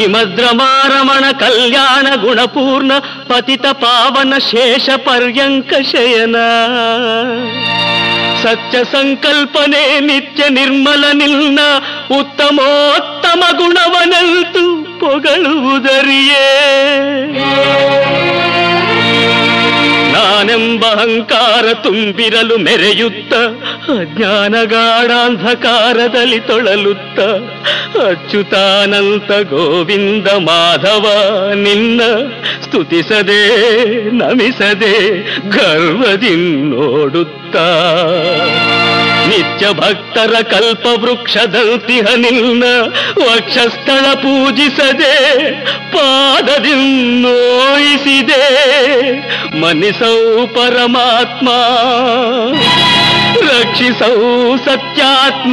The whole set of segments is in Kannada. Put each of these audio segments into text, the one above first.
ಶ್ರೀಮದ್ರಮಾರಮಣ ಕಲ್ಯಾಣ ಗುಣಪೂರ್ಣ ಪತಿತ ಪಾವನ ಶೇಷ ಪರ್ಯಂಕ ಶಯನ ಸತ್ಯ ಸಂಕಲ್ಪನೆ ನಿತ್ಯ ನಿರ್ಮಲ ನಿಲ್ನ ಉತ್ತಮೋತ್ತಮ ಗುಣವನಂತು ಪೊಗಳುವುದರಿಯೇ ನಾನೆಂಬ ಅಹಂಕಾರ ತುಂಬಿರಲು ಮೆರೆಯುತ್ತ ಅಜ್ಞಾನಗಾಢಾಂಧಕಾರದಲ್ಲಿ ತೊಳಲುತ್ತ ಅಚ್ಯುತಾನಂತ ಗೋವಿಂದ ಮಾಧವ ನಿನ್ನ ಸ್ತುತಿಸದೆ ನಮಿಸದೆ ಗರ್ವದಿ ನೋಡುತ್ತಾ ನಿತ್ಯ ಭಕ್ತರ ಕಲ್ಪ ವೃಕ್ಷದಂತಿಹ ನಿನ್ನ ವಕ್ಷಸ್ಥಳ ಪೂಜಿಸದೆ ಪಾದದಿಂದೋಯಿಸಿದೆ ಮನಿಸೌ ಪರಮಾತ್ಮ ರಕ್ಷಿಸೌ ಸತ್ಯಾತ್ಮ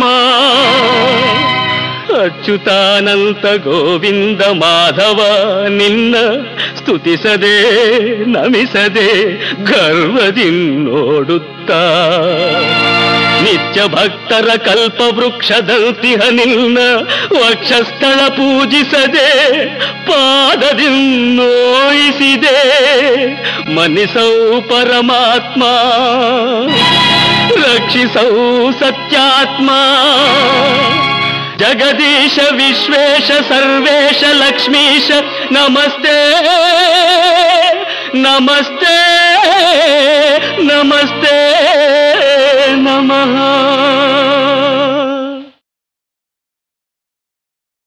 ಅಚ್ಯುತಾನಂತ ಗೋವಿಂದ ಮಾಧವ ನಿನ್ನ ಸ್ತುತಿಸದೆ ನಮಿಸದೆ ಗರ್ವದಿ ನೋಡುತ್ತಾ ನಿತ್ಯ ಭಕ್ತರ ಕಲ್ಪ ವೃಕ್ಷದಂತಿಹ ನಿನ್ನ ವಕ್ಷಸ್ಥಳ ಪೂಜಿಸದೆ ಪಾದದಿಂದೋಯಿಸಿದೆ ಮನಿಸೌ ಪರಮಾತ್ಮ ರಕ್ಷಿಸೌ ಸತ್ಯಾತ್ಮ ಜಗದೀಶ ವಿಶ್ವೇಶ ಸರ್ವೇಶ ಲಕ್ಷ್ಮೀಶ ನಮಸ್ತೆ ನಮಸ್ತೆ ನಮಸ್ತೆ ನಮಃ